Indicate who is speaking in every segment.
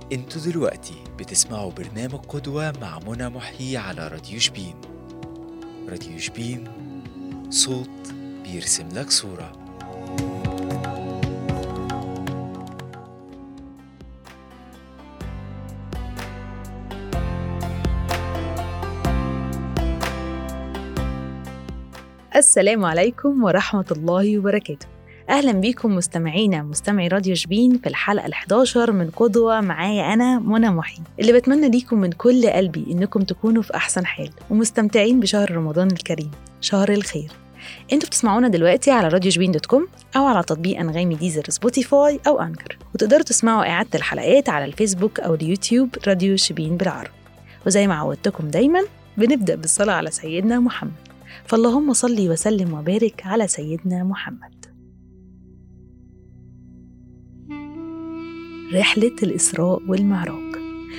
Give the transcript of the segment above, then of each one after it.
Speaker 1: انتوا دلوقتي بتسمعوا برنامج قدوة مع منى محيي على راديو شبين راديو شبين صوت بيرسم لك صورة
Speaker 2: السلام عليكم ورحمة الله وبركاته أهلا بيكم مستمعينا مستمعي راديو شبين في الحلقة ال11 من قدوة معايا أنا منى محي اللي بتمنى ليكم من كل قلبي إنكم تكونوا في أحسن حال ومستمتعين بشهر رمضان الكريم شهر الخير انتوا بتسمعونا دلوقتي على راديو شبين دوت كوم او على تطبيق انغامي ديزر سبوتيفاي او انكر وتقدروا تسمعوا اعاده الحلقات على الفيسبوك او اليوتيوب راديو شبين بالعربي وزي ما عودتكم دايما بنبدا بالصلاه على سيدنا محمد فاللهم صل وسلم وبارك على سيدنا محمد رحلة الإسراء والمعراج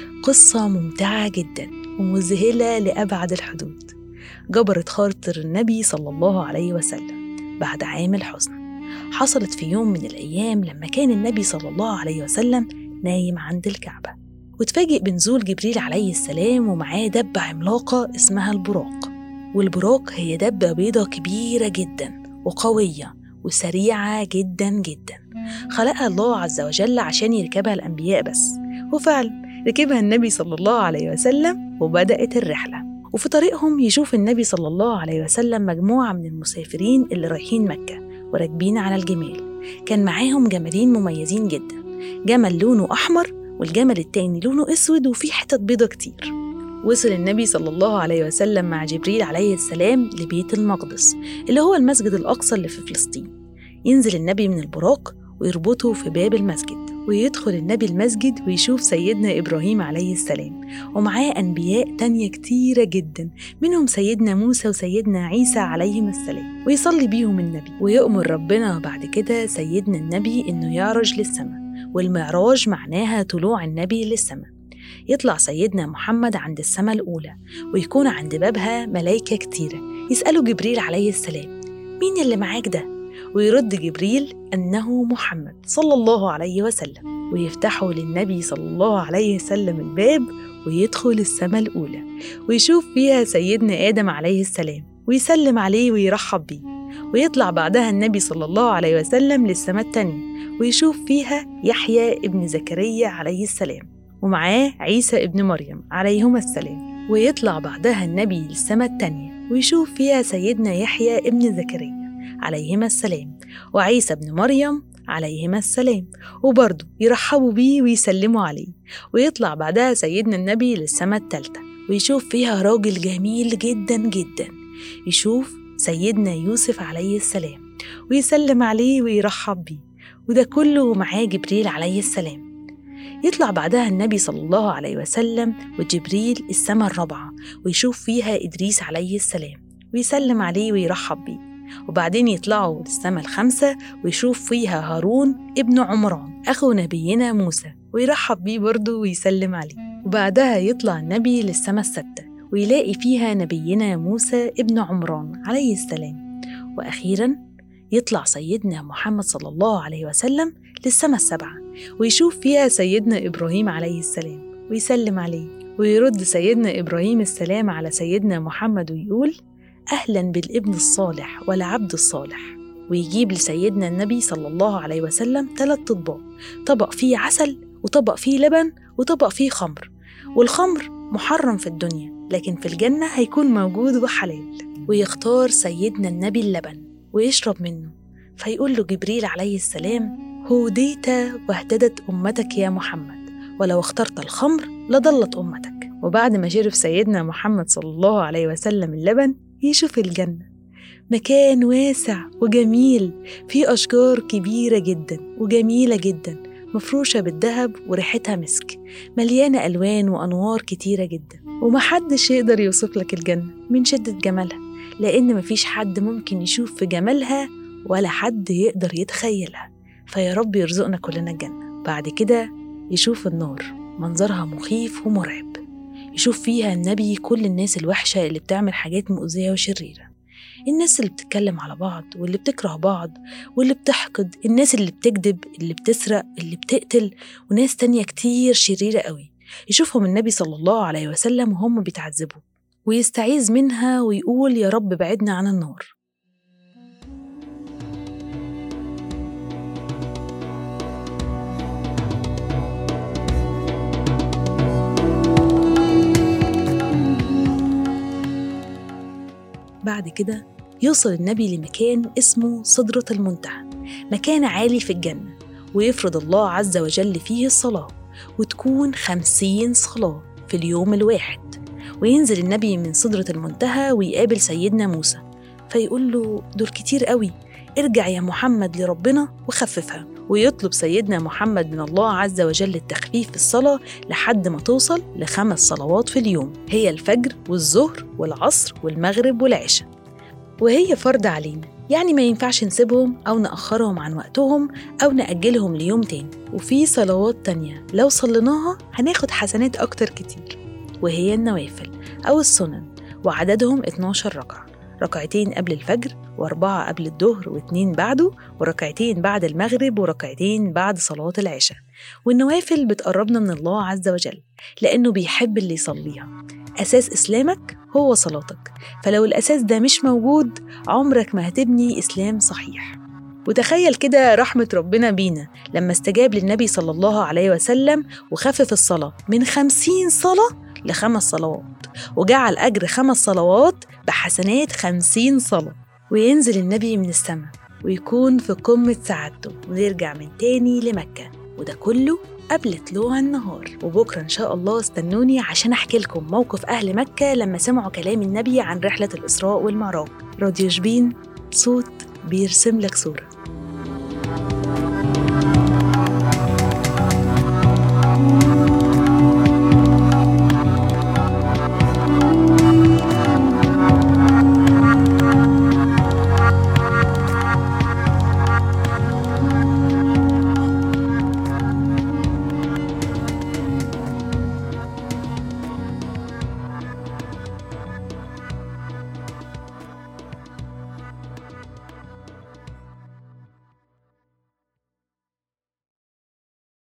Speaker 2: قصة ممتعة جدا ومذهلة لأبعد الحدود جبرت خاطر النبي صلى الله عليه وسلم بعد عام الحزن حصلت في يوم من الأيام لما كان النبي صلى الله عليه وسلم نايم عند الكعبة وتفاجئ بنزول جبريل عليه السلام ومعاه دبة عملاقة اسمها البراق والبراق هي دبة بيضة كبيرة جدا وقوية وسريعة جدا جدا خلقها الله عز وجل عشان يركبها الأنبياء بس وفعلا ركبها النبي صلى الله عليه وسلم وبدأت الرحلة وفي طريقهم يشوف النبي صلى الله عليه وسلم مجموعة من المسافرين اللي رايحين مكة وراكبين على الجمال كان معاهم جملين مميزين جدا جمل لونه أحمر والجمل التاني لونه أسود وفيه حتت بيضة كتير وصل النبي صلى الله عليه وسلم مع جبريل عليه السلام لبيت المقدس اللي هو المسجد الأقصى اللي في فلسطين ينزل النبي من البراق ويربطه في باب المسجد ويدخل النبي المسجد ويشوف سيدنا إبراهيم عليه السلام ومعاه أنبياء تانية كتيرة جدا منهم سيدنا موسى وسيدنا عيسى عليهم السلام ويصلي بيهم النبي ويأمر ربنا بعد كده سيدنا النبي إنه يعرج للسماء والمعراج معناها طلوع النبي للسماء يطلع سيدنا محمد عند السماء الأولى ويكون عند بابها ملايكة كتيرة يسألوا جبريل عليه السلام مين اللي معاك ده؟ ويرد جبريل أنه محمد صلى الله عليه وسلم ويفتحوا للنبي صلى الله عليه وسلم الباب ويدخل السماء الأولى ويشوف فيها سيدنا آدم عليه السلام ويسلم عليه ويرحب بيه ويطلع بعدها النبي صلى الله عليه وسلم للسماء التانية ويشوف فيها يحيى ابن زكريا عليه السلام ومعاه عيسى ابن مريم عليهما السلام ويطلع بعدها النبي للسماء التانية ويشوف فيها سيدنا يحيى ابن زكريا عليهما السلام وعيسى ابن مريم عليهما السلام وبرضه يرحبوا بيه ويسلموا عليه ويطلع بعدها سيدنا النبي للسماء التالتة ويشوف فيها راجل جميل جدا جدا يشوف سيدنا يوسف عليه السلام ويسلم عليه ويرحب بيه وده كله معاه جبريل عليه السلام يطلع بعدها النبي صلى الله عليه وسلم وجبريل السماء الرابعة ويشوف فيها إدريس عليه السلام ويسلم عليه ويرحب بيه وبعدين يطلعوا للسماء الخامسة ويشوف فيها هارون ابن عمران أخو نبينا موسى ويرحب بيه برضه ويسلم عليه وبعدها يطلع النبي للسماء الستة ويلاقي فيها نبينا موسى ابن عمران عليه السلام وأخيرا يطلع سيدنا محمد صلى الله عليه وسلم للسماء السبعة ويشوف فيها سيدنا إبراهيم عليه السلام ويسلم عليه ويرد سيدنا إبراهيم السلام على سيدنا محمد ويقول أهلا بالابن الصالح والعبد الصالح ويجيب لسيدنا النبي صلى الله عليه وسلم ثلاث أطباق طبق فيه عسل وطبق فيه لبن وطبق فيه خمر والخمر محرم في الدنيا لكن في الجنة هيكون موجود وحلال ويختار سيدنا النبي اللبن ويشرب منه فيقول له جبريل عليه السلام هوديت واهتدت أمتك يا محمد ولو اخترت الخمر لضلت أمتك وبعد ما شرب سيدنا محمد صلى الله عليه وسلم اللبن يشوف الجنة مكان واسع وجميل فيه أشجار كبيرة جدا وجميلة جدا مفروشة بالذهب وريحتها مسك مليانة ألوان وأنوار كتيرة جدا ومحدش يقدر يوصف لك الجنة من شدة جمالها لأن مفيش حد ممكن يشوف في جمالها ولا حد يقدر يتخيلها فيا رب يرزقنا كلنا الجنة بعد كده يشوف النار منظرها مخيف ومرعب يشوف فيها النبي كل الناس الوحشة اللي بتعمل حاجات مؤذية وشريرة الناس اللي بتتكلم على بعض واللي بتكره بعض واللي بتحقد الناس اللي بتكذب اللي بتسرق اللي بتقتل وناس تانية كتير شريرة قوي يشوفهم النبي صلى الله عليه وسلم وهم بيتعذبوا ويستعيذ منها ويقول يا رب بعدنا عن النار بعد كده يوصل النبي لمكان اسمه صدرة المنتهى مكان عالي في الجنة ويفرض الله عز وجل فيه الصلاة وتكون خمسين صلاة في اليوم الواحد وينزل النبي من صدرة المنتهى ويقابل سيدنا موسى فيقول له دول كتير قوي ارجع يا محمد لربنا وخففها ويطلب سيدنا محمد من الله عز وجل التخفيف في الصلاة لحد ما توصل لخمس صلوات في اليوم هي الفجر والظهر والعصر والمغرب والعشاء وهي فرض علينا يعني ما ينفعش نسيبهم أو نأخرهم عن وقتهم أو نأجلهم ليوم تاني وفي صلوات تانية لو صليناها هناخد حسنات أكتر كتير وهي النوافل أو السنن وعددهم 12 ركعة ركعتين قبل الفجر وأربعة قبل الظهر واتنين بعده وركعتين بعد المغرب وركعتين بعد صلاة العشاء والنوافل بتقربنا من الله عز وجل لأنه بيحب اللي يصليها أساس إسلامك هو صلاتك فلو الأساس ده مش موجود عمرك ما هتبني إسلام صحيح وتخيل كده رحمة ربنا بينا لما استجاب للنبي صلى الله عليه وسلم وخفف الصلاة من خمسين صلاة لخمس صلوات وجعل أجر خمس صلوات بحسنات خمسين صلاة وينزل النبي من السماء ويكون في قمة سعادته ونرجع من تاني لمكة وده كله قبل طلوع النهار وبكرة إن شاء الله استنوني عشان أحكي لكم موقف أهل مكة لما سمعوا كلام النبي عن رحلة الإسراء والمعراج راديو شبين صوت بيرسم لك صورة